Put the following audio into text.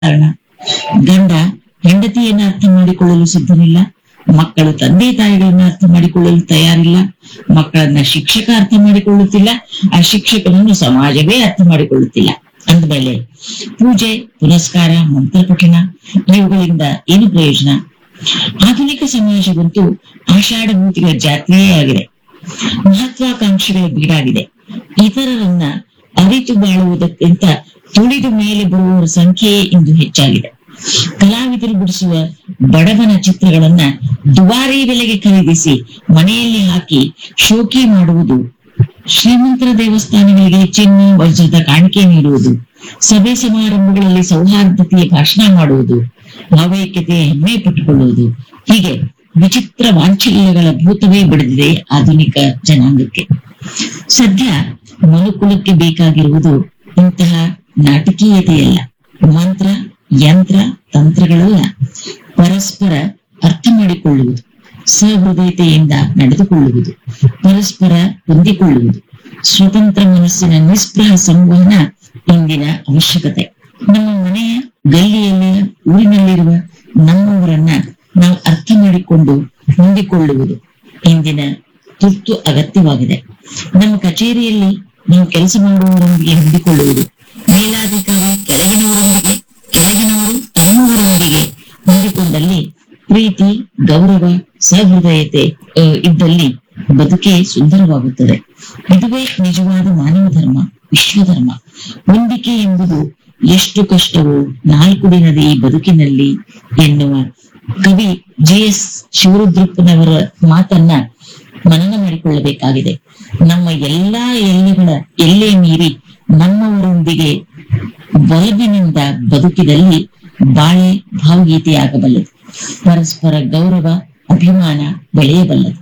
ಕಾರಣ ಗಂಡ ಹೆಂಡತಿಯನ್ನ ಅರ್ಥ ಮಾಡಿಕೊಳ್ಳಲು ಸಿದ್ಧನಿಲ್ಲ ಮಕ್ಕಳು ತಂದೆ ತಾಯಿಗಳನ್ನ ಅರ್ಥ ಮಾಡಿಕೊಳ್ಳಲು ತಯಾರಿಲ್ಲ ಮಕ್ಕಳನ್ನ ಶಿಕ್ಷಕ ಅರ್ಥ ಮಾಡಿಕೊಳ್ಳುತ್ತಿಲ್ಲ ಆ ಶಿಕ್ಷಕನನ್ನು ಸಮಾಜವೇ ಅರ್ಥ ಮಾಡಿಕೊಳ್ಳುತ್ತಿಲ್ಲ ಅಂದ್ಮೇಲೆ ಪೂಜೆ ಪುನಸ್ಕಾರ ಮಂತ್ರ ಪಠಣ ಇವುಗಳಿಂದ ಏನು ಪ್ರಯೋಜನ ಆಧುನಿಕ ಸಮಾಜವಂತೂ ಆಷಾಢಭೂತಿಗಳ ಜಾತ್ರೆಯೇ ಆಗಿದೆ ಮಹತ್ವಾಕಾಂಕ್ಷೆಗಳ ಬೀಡಾಗಿದೆ ಇತರರನ್ನ ಅರಿತು ಬಾಳುವುದಕ್ಕಿಂತ ತುಳಿದು ಮೇಲೆ ಬರುವವರ ಸಂಖ್ಯೆಯೇ ಇಂದು ಹೆಚ್ಚಾಗಿದೆ ಕಲಾವಿದರು ಬಿಡಿಸುವ ಬಡವನ ಚಿತ್ರಗಳನ್ನ ದುಬಾರಿ ಬೆಲೆಗೆ ಖರೀದಿಸಿ ಮನೆಯಲ್ಲಿ ಹಾಕಿ ಶೋಕಿ ಮಾಡುವುದು ಶ್ರೀಮಂತರ ದೇವಸ್ಥಾನಗಳಿಗೆ ಚಿನ್ನ ವಜ್ರದ ಕಾಣಿಕೆ ನೀಡುವುದು ಸಭೆ ಸಮಾರಂಭಗಳಲ್ಲಿ ಸೌಹಾರ್ದತೆಯ ಭಾಷಣ ಮಾಡುವುದು ಭಾವೈಕ್ಯತೆಯ ಹೆಮ್ಮೆ ಪಟ್ಟುಕೊಳ್ಳುವುದು ಹೀಗೆ ವಿಚಿತ್ರ ವಾಂಚಲ್ಯಗಳ ಭೂತವೇ ಬೆಳೆದಿದೆ ಆಧುನಿಕ ಜನಾಂಗಕ್ಕೆ ಸದ್ಯ ಮನುಕುಲಕ್ಕೆ ಬೇಕಾಗಿರುವುದು ಇಂತಹ ನಾಟಕೀಯತೆಯಲ್ಲ ಮಂತ್ರ ಯಂತ್ರ ತಂತ್ರಗಳಲ್ಲ ಪರಸ್ಪರ ಅರ್ಥ ಮಾಡಿಕೊಳ್ಳುವುದು ಸಹೃದಯತೆಯಿಂದ ನಡೆದುಕೊಳ್ಳುವುದು ಪರಸ್ಪರ ಹೊಂದಿಕೊಳ್ಳುವುದು ಸ್ವತಂತ್ರ ಮನಸ್ಸಿನ ನಿಸ್ಪೃಹ ಸಂವಹನ ಇಂದಿನ ಅವಶ್ಯಕತೆ ನಮ್ಮ ಮನೆಯ ಗಲ್ಲಿಯಲ್ಲಿಯ ಊರಿನಲ್ಲಿರುವ ನಮ್ಮವರನ್ನ ನಾವು ಅರ್ಥ ಮಾಡಿಕೊಂಡು ಹೊಂದಿಕೊಳ್ಳುವುದು ಇಂದಿನ ತುರ್ತು ಅಗತ್ಯವಾಗಿದೆ ನಮ್ಮ ಕಚೇರಿಯಲ್ಲಿ ನಾವು ಕೆಲಸ ಮಾಡುವವರೊಂದಿಗೆ ಹೊಂದಿಕೊಳ್ಳುವುದು ಮೇಲಾಧಿಕಾರಿ ಕೆಳಗಿನವರೊಂದಿಗೆ ಕೆಳಗಿನವರು ತಮ್ಮವರೊಂದಿಗೆ ಹೊಂದಿಕೊಂಡಲ್ಲಿ ಪ್ರೀತಿ ಗೌರವ ಸಹೃದಯತೆ ಆ, ಇದ್ದಲ್ಲಿ ಬದುಕೇ ಸುಂದರವಾಗುತ್ತದೆ ಇದುವೇ ನಿಜವಾದ ಮಾನವ ಧರ್ಮ ವಿಶ್ವಧರ್ಮ ಹೊಂದಿಕೆ ಎಂಬುದು ಎಷ್ಟು ಕಷ್ಟವೋ ನಾಲ್ಕು ದಿನದ ಈ ಬದುಕಿನಲ್ಲಿ ಎನ್ನುವ ಕವಿ ಜಿ ಎಸ್ ಶಿವರುದ್ರಪ್ಪನವರ ಮಾತನ್ನ ಮನನ ಮಾಡಿಕೊಳ್ಳಬೇಕಾಗಿದೆ ನಮ್ಮ ಎಲ್ಲಾ ಎಲ್ಲೆಗಳ ಎಲ್ಲೇ ಮೀರಿ ನಮ್ಮವರೊಂದಿಗೆ ಒಲವಿನಿಂದ ಬದುಕಿದಲ್ಲಿ ಬಾಳೆ ಭಾವಗೀತೆಯಾಗಬಲ್ಲದು ಪರಸ್ಪರ ಗೌರವ ಅಭಿಮಾನ ಬೆಳೆಯಬಲ್ಲದು